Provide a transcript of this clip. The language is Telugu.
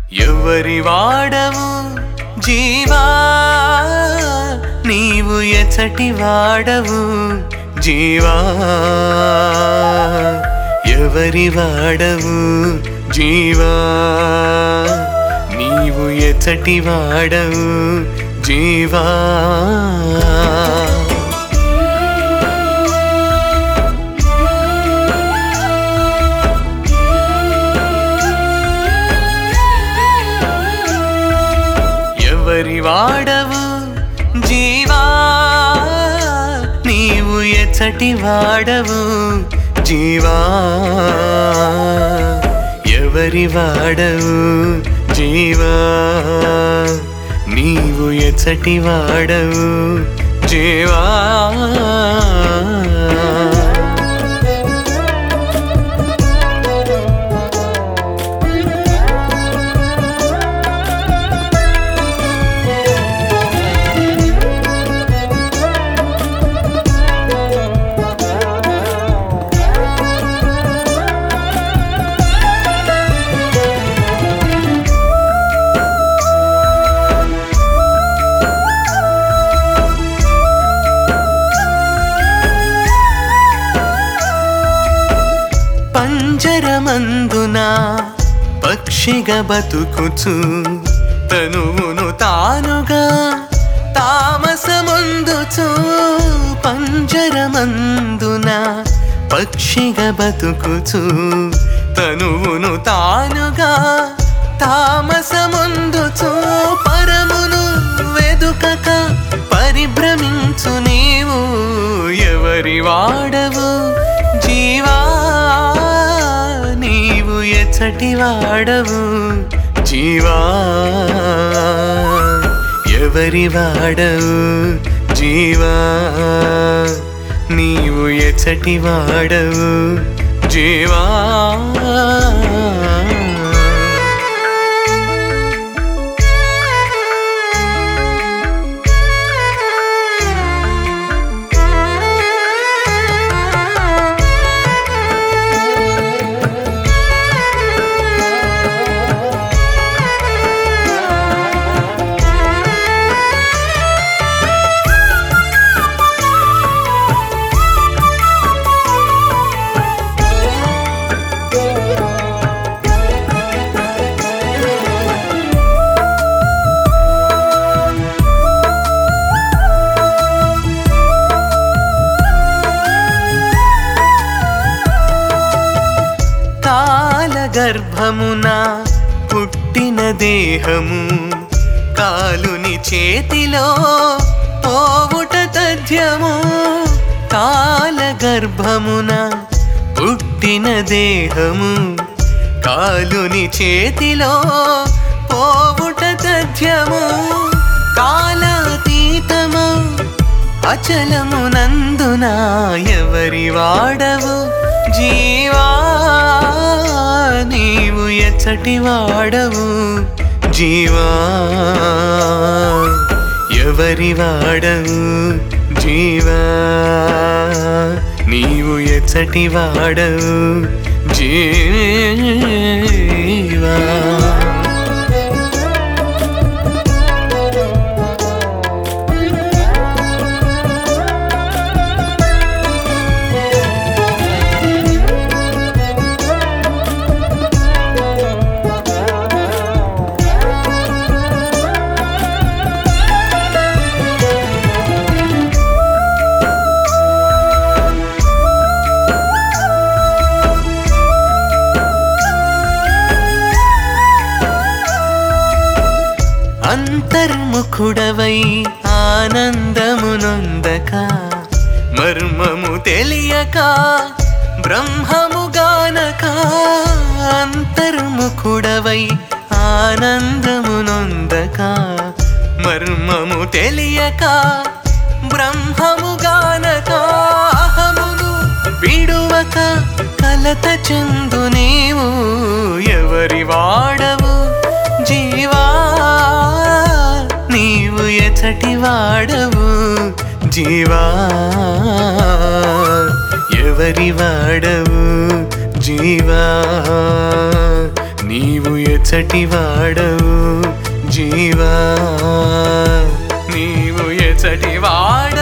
ఎవరి వాడవు జీవా నీవు ఎచటి వాడవు జీవా ఎవరి వాడవు జీవా నీవు ఎచటి వాడవు జీవా ఎవరి వాడవు జీవా నీవు ఎచ్చటి వాడవు జీవా ఎవరి వాడవు జీవా నీవు ఎచ్చటి వాడవు జీవా పంజరమందున పక్షిగా బతుకుచు తనువును తానుగా తామసముందుచు పంజరమందున పక్షిగా బతుకుచు తనువును తానుగా తామసముందుచు పరమును వెదుకక పరిభ్రమించు నీవు ఎవరి వాడవు జీవా నీవు ఎచ్చటి వాడవు జీవా ఎవరి వాడవు జీవా నీవు ఎచ్చటి వాడవు జీవా కాలగర్భమున పుట్టిన దేహము కాలుని చేతిలో పోవుట తథ్యము కాలగర్భమున పుట్టిన దేహము కాలుని చేతిలో పోవుట తథ్యము కాలాతీతము అచలమునందున ఎవరి వాడవు జీవా నీవు ఎచ్చటి వాడవు జీవా ఎవరి వాడవు జీవా నీవు ఎచ్చటి వాడవు జీవా అంతర్ముఖుడవై ఆనందమునొందక మర్మము తెలియక బ్రహ్మము గానక అంతర్ముఖుడవై ఆనందమునొందక మర్మము తెలియక బ్రహ్మము గానక అహమును విడువక కలత చెందు నీవు ఎవరి వాడవు జీవా నీవు ఎచటి వాడవు జీవా ఎవరి వాడవు జీవా నీవు ఎచ్చటి వాడవు జీవా నీవు ఎచ్చటి వాడవు